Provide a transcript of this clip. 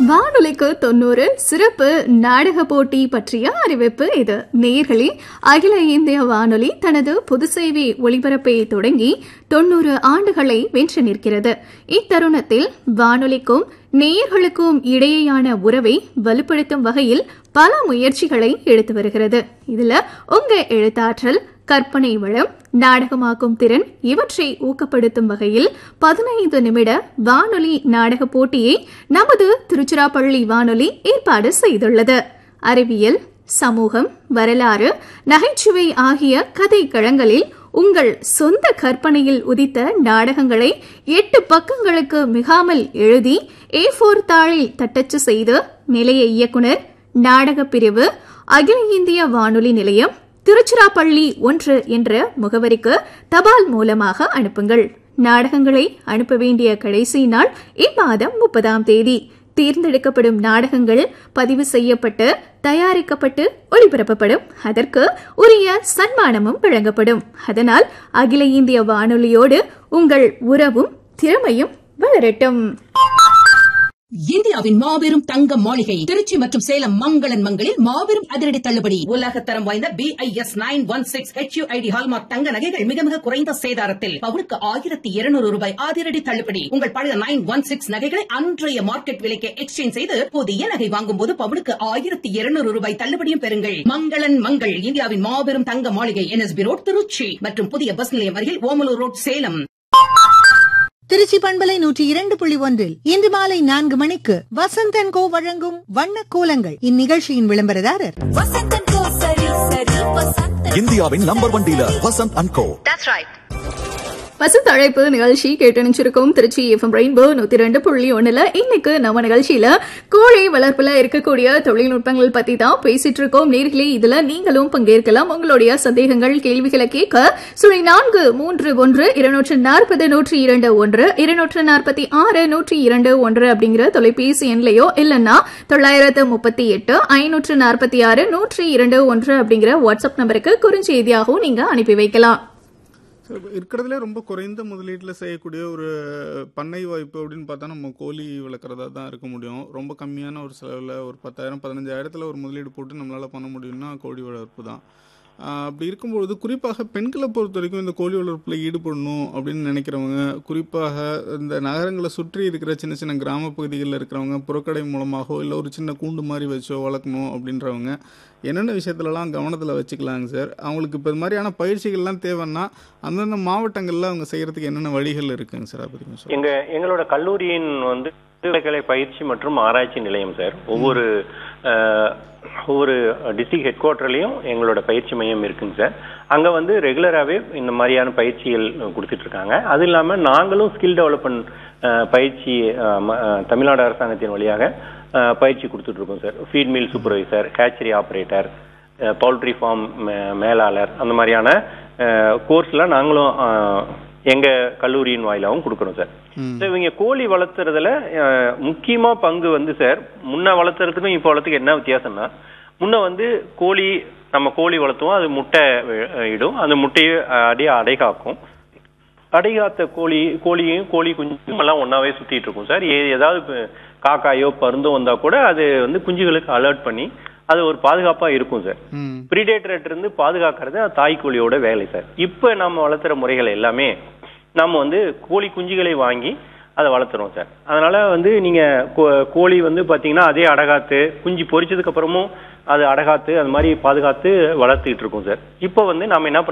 வானொலிக்கு தொண்ணூறு சிறப்பு நாடக போட்டி பற்றிய அறிவிப்பு இது நேர்களே அகில இந்திய வானொலி தனது பொது சேவை ஒளிபரப்பை தொடங்கி தொண்ணூறு ஆண்டுகளை வென்று நிற்கிறது இத்தருணத்தில் வானொலிக்கும் நேயர்களுக்கும் இடையேயான உறவை வலுப்படுத்தும் வகையில் பல முயற்சிகளை எடுத்து வருகிறது இதுல உங்க எழுத்தாற்றல் கற்பனை வளம் நாடகமாக்கும் திறன் இவற்றை ஊக்கப்படுத்தும் வகையில் பதினைந்து நிமிட வானொலி நாடக போட்டியை நமது திருச்சிராப்பள்ளி வானொலி ஏற்பாடு செய்துள்ளது அறிவியல் சமூகம் வரலாறு நகைச்சுவை ஆகிய கதை களங்களில் உங்கள் சொந்த கற்பனையில் உதித்த நாடகங்களை எட்டு பக்கங்களுக்கு மிகாமல் எழுதி ஏ ஃபோர் தாளில் தட்டச்சு செய்து நிலைய இயக்குனர் நாடகப் பிரிவு அகில இந்திய வானொலி நிலையம் திருச்சிராப்பள்ளி ஒன்று என்ற முகவரிக்கு தபால் மூலமாக அனுப்புங்கள் நாடகங்களை அனுப்ப வேண்டிய கடைசி நாள் இம்மாதம் முப்பதாம் தேதி தேர்ந்தெடுக்கப்படும் நாடகங்கள் பதிவு செய்யப்பட்டு தயாரிக்கப்பட்டு ஒளிபரப்பப்படும் அதற்கு உரிய சன்மானமும் வழங்கப்படும் அதனால் அகில இந்திய வானொலியோடு உங்கள் உறவும் திறமையும் வளரட்டும் இந்தியாவின் மாபெரும் தங்க மாளிகை திருச்சி மற்றும் சேலம் மங்களன் மங்களில் மாபெரும் அதிரடி தள்ளுபடி உலகத்தரம் வாய்ந்த B I S nine one six H ID hallmark தங்க நகைகள் மிக மிக குறைந்த சேதாரத்தில் பவுனுக்கு ஆயிரத்தி இருநூறு ரூபாய் அதிரடி தள்ளுபடி உங்கள் பழைய நைன் ஒன் சிக்ஸ் நகைகளை அன்றைய மார்க்கெட் விலைக்கு எக்ஸ்சேஞ்ச் செய்து புதிய நகை வாங்கும் போது பவுனுக்கு ஆயிரத்தி இருநூறு ரூபாய் தள்ளுபடியும் பெறுங்கள் மங்களன் மங்கள் இந்தியாவின் மாபெரும் தங்க மாளிகை என்எஸ்பி ரோட் திருச்சி மற்றும் புதிய பஸ் நிலையம் அருகில் ஓமலூர் ரோட் சேலம் திருச்சி பண்பலை நூற்றி இரண்டு புள்ளி ஒன்றில் இன்று மாலை நான்கு மணிக்கு வசந்தன் கோ வழங்கும் வண்ண கோலங்கள் இந்நிகழ்ச்சியின் விளம்பரதாரர் இந்தியாவின் number one dealer Vasanth and co Vasanth அழைப்பு நிகழ்ச்சி கேட்டணிச்சிருக்கோம் திருச்சி எஃப்எம் ரெயின்போ நூத்தி ரெண்டு புள்ளி ஒண்ணுல இன்னைக்கு நம்ம நிகழ்ச்சியில கோழி வளர்ப்புல இருக்கக்கூடிய தொழில்நுட்பங்கள் பத்தி தான் பேசிட்டு இருக்கோம் நேர்களே இதுல நீங்களும் பங்கேற்கலாம் உங்களுடைய சந்தேகங்கள் கேள்விகளை கேட்க சுழி நான்கு மூன்று ஒன்று இருநூற்று நாற்பது நூற்றி இரண்டு ஒன்று இருநூற்று நாற்பத்தி ஆறு நூற்றி இரண்டு ஒன்று அப்படிங்கிற தொலைபேசி எண்லையோ இல்லைன்னா தொள்ளாயிரத்து முப்பத்தி எட்டு ஐநூற்று நாற்பத்தி ஆறு நூற்றி இரண்டு ஒன்று அப்படிங்கிற வாட்ஸ்அப் நம்பருக்கு குறுஞ்செய்தியாகவும் நீங்க அனுப்பி வைக்கலாம் ஸோ இருக்கிறதுலே ரொம்ப குறைந்த முதலீட்டில் செய்யக்கூடிய ஒரு பண்ணை வாய்ப்பு அப்படின்னு பார்த்தா நம்ம கோழி வளர்க்குறதா தான் இருக்க முடியும் ரொம்ப கம்மியான ஒரு செலவில் ஒரு பத்தாயிரம் பதினஞ்சாயிரத்தில் ஒரு முதலீடு போட்டு நம்மளால் பண்ண முடியும்னா கோழி வளர்ப்பு தான் ஆஹ் அப்படி இருக்கும்பொழுது குறிப்பாக பெண்களை பொறுத்த வரைக்கும் இந்த கோழி வளர்ப்பில் ஈடுபடணும் அப்படின்னு நினைக்கிறவங்க குறிப்பாக இந்த நகரங்களை சுற்றி இருக்கிற சின்ன சின்ன கிராம பகுதிகளில் இருக்கிறவங்க புறக்கடை மூலமாகவோ இல்லை ஒரு சின்ன கூண்டு மாதிரி வச்சோ வளர்க்கணும் அப்படின்றவங்க என்னென்ன விஷயத்துலலாம் கவனத்தில் வச்சுக்கலாங்க சார் அவங்களுக்கு இப்போ இது மாதிரியான பயிற்சிகள்லாம் தேவைன்னா அந்தந்த மாவட்டங்களில் அவங்க செய்கிறதுக்கு என்னென்ன வழிகள் இருக்குங்க சார் அதை பற்றி சொல்லுங்கள் எங்க எங்களோட கல்லூரியின் வந்து இளங்கலை பயிற்சி மற்றும் ஆராய்ச்சி நிலையம் சார் ஒவ்வொரு அஹ், ஒவ்வொரு டிஸ்ட்ரிக்ட் ஹெட் குவார்ட்டர்லையும் எங்களோட பயிற்சி மையம் இருக்குங்க சார் அங்க வந்து ரெகுலராகவே இந்த மாதிரியான பயிற்சிகள் கொடுத்துட்டு இருக்காங்க அது இல்லாம நாங்களும் ஸ்கில் டெவலப்மெண்ட் பயிற்சி அஹ், ம- அஹ், தமிழ்நாடு அரசாங்கத்தின் வழியாக அஹ், பயிற்சி கொடுத்துட்டு இருக்கோம் sir feed mill supervisor hatchery operator poultry farm மேலாளர் அந்த மாதிரியான கோர்ஸ்லாம் நாங்களும் அஹ், எங்க கல்லூரியின் வாயிலாகவும் கொடுக்குறோம் சார் So, இவங்க கோழி வளர்த்துறதுல அஹ், முக்கியமா பங்கு வந்து சார் முன்ன வளர்த்துறதுக்கும் இப்போ வளர்த்துக்கு என்ன வித்தியாசம்னா முன்ன வந்து கோழி நம்ம கோழி வளர்த்துவோம் அது முட்டை அஹ், இடும் அந்த முட்டையை அஹ், அப்படியே அடை காக்கும் அடைகாத்த கோழி கோழியும் கோழி குஞ்சும் எல்லாம் ஒன்னாவே சுத்திட்டு இருக்கும் சார் ஏ- ஏதாவது இப்ப காக்காயோ பருந்தோ வந்தா கூட அது வந்து குஞ்சுகளுக்கு அலர்ட் பண்ணி அது ஒரு பாதுகாப்பா இருக்கும் சார் ம் ப்ரீடேட்டர்கிட்ட இருந்து பாதுகாக்கிறது அது தாய் கோழியோட வேலை சார் இப்போ நம்ம வளர்த்துற முறைகள் எல்லாமே நம்ம வந்து கோழி குஞ்சுகளை வாங்கி அதை வளர்த்துறோம் சார் அதனால வந்து நீங்க கோ- கோழி வந்து பாத்தீங்கன்னா அதே அடகாத்து குஞ்சு பொரிச்சதுக்கு அப்புறமும் அது அடகாத்து அது மாதிரி பாதுகாத்து வளர்த்துக்கிட்டு இருக்கோம் சார் இப்போ வந்து நாம என்ன